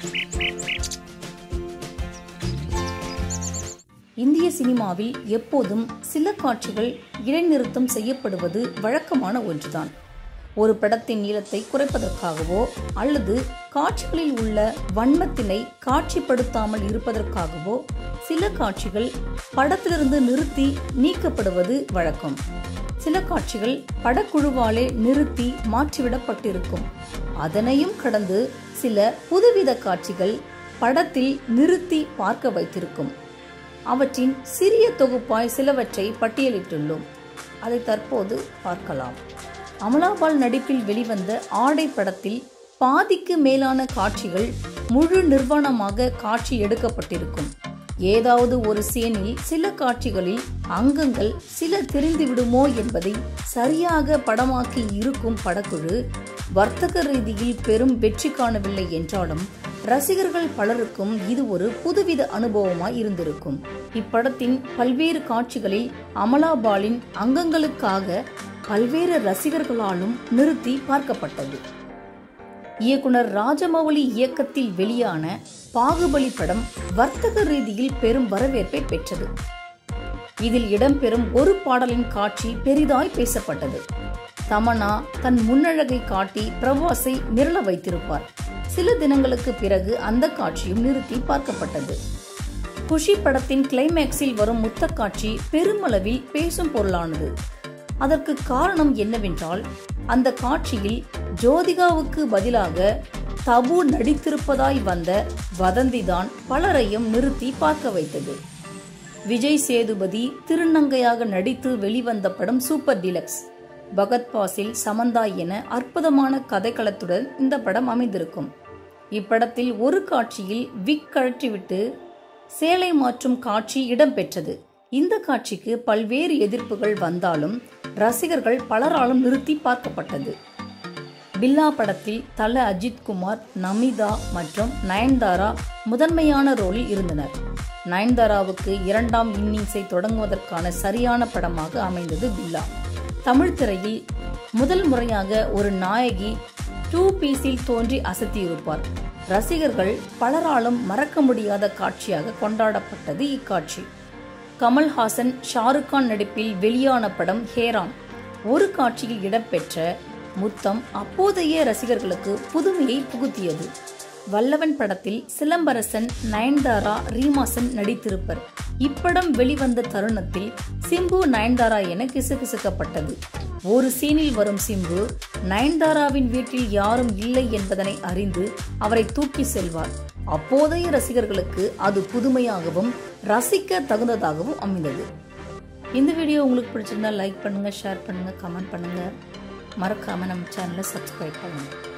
இந்திய சினிமாவில் எப்போதும் சில காட்சிகள் இடைநிறுத்தம் செய்யப்படுவது வழக்கமான ஒன்றுதான் ஒரு படத்தின் நீளத்தை குறைப்பதற்காகவோ அல்லது காட்சிகளில் உள்ள வன்மத்தினை காட்சிப்படுத்தாமல் இருப்பதற்காகவோ சில காட்சிகள் படத்திலிருந்து நிறுத்தி நீக்கப்படுவது வழக்கம் சில காட்சிகள் படக்குழுவாலே நிறுத்தி மாற்றிவிடப்பட்டிருக்கும் அதனையும் கடந்து சில புதுவித காட்சிகள் படத்தில் நிறுத்தி பார்க்க வைத்திருக்கும் அவற்றின் சிறிய தொகுப்பாய் சிலவற்றை பட்டியலிட்டுள்ளோம் அதை தற்போது பார்க்கலாம் அமலாபால் நடிப்பில் வெளிவந்த ஆடை படத்தில் பாதிக்கு மேலான காட்சிகள் முழு நிர்வாணமாக காட்சி எடுக்கப்பட்டிருக்கும் ஏதாவது ஒரு சீனில் சில காட்சிகளில் அங்கங்கள் சில தெரிந்து விடுமோ என்பதை சரியாக படமாக்கி இருக்கும் படக்குழு வர்த்தக ரீதியில் பெரும் வெற்றி காணவில்லை என்றாலும் ரசிகர்கள் பலருக்கும் இது ஒரு புதுவித அனுபவமாய் இருந்திருக்கும் இப்படத்தின் பல்வேறு காட்சிகளில் அமலாபாலின் அங்கங்களுக்காக பல்வேறு ரசிகர்களாலும் நிறுத்தி பார்க்கப்பட்டது இயக்குனர் ராஜமௌலி இயக்கத்தில் வெளியான பாகுபலி படம் வர்த்தக ரீதியில் பெரும் வரவேற்பை பெற்றது இதில் இடம்பெறும் ஒரு பாடலின் காட்சி பெரிதாய் பேசப்பட்டது தமனா தன் முன்னழகை காட்டி பிரவாசை மிரள வைத்திருப்பார் சில தினங்களுக்கு பிறகு அந்த காட்சியும் நிறுத்தி பார்க்கப்பட்டது குஷி படத்தின் கிளைமேக்ஸில் வரும் முத்த காட்சி பெருமளவில் பேசும் பொருளானது அதற்கு காரணம் என்னவென்றால் அந்த காட்சியில் ஜோதிகாவுக்கு பதிலாக தபு நடித்திருப்பதாய் வந்த வதந்திதான் பலரையும் நிறுத்தி பார்க்க வைத்தது விஜய் சேதுபதி திருநங்கையாக நடித்து வெளிவந்த படம் சூப்பர் டிலக்ஸ் பகத் பாசில் சமந்தா என அற்புதமான கதைக்களத்துடன் இந்த படம் அமைந்திருக்கும் இப்படத்தில் ஒரு காட்சியில் விக் கழற்றிவிட்டு சேலை மாற்றும் காட்சி இடம்பெற்றது இந்த காட்சிக்கு பல்வேறு எதிர்ப்புகள் வந்தாலும் ரசிகர்கள் பலராலும் நிறுத்தி பார்க்கப்பட்டது பில்லா படத்தில் தல அஜித் குமார் நமிதா மற்றும் நயன்தாரா முதன்மையான ரோலில் இருந்தனர் நயன்தாராவுக்கு இரண்டாம் இன்னிங்ஸை தொடங்குவதற்கான சரியான படமாக அமைந்தது பில்லா தமிழ் திரையில் முதல் முறையாக ஒரு நாயகி டூ பீஸில் தோன்றி அசத்தியிருப்பார் ரசிகர்கள் பலராலும் மறக்க முடியாத காட்சியாக கொண்டாடப்பட்டது இக்காட்சி கமல்ஹாசன் ஷாருக் கான் நடிப்பில் வெளியான படம் ஹேராம் ஒரு காட்சியில் இடம்பெற்ற முத்தம் அப்போதைய ரசிகர்களுக்கு புதுமையை புகுத்தியது வல்லவன் படத்தில் சிலம்பரசன் நயன்தாரா ரீமாசன் நடித்திருப்பர் இப்படம் வெளிவந்த தருணத்தில் சிம்பு நயன்தாரா என கிசுகிசுக்கப்பட்டது ஒரு சீனில் வரும் சிம்பு நயன்தாராவின் வீட்டில் யாரும் இல்லை என்பதனை அறிந்து அவரை தூக்கி செல்வார் அப்போதைய ரசிகர்களுக்கு அது புதுமையாகவும் ரசிக்க தகுந்ததாகவும் அமைந்தது இந்த வீடியோ உங்களுக்கு பிடிச்சிருந்தா லைக் பண்ணுங்க ஷேர் பண்ணுங்க கமெண்ட் பண்ணுங்க மறக்காம நம்ம சேனலை சப்ஸ்கிரைப் பண்ணுங்க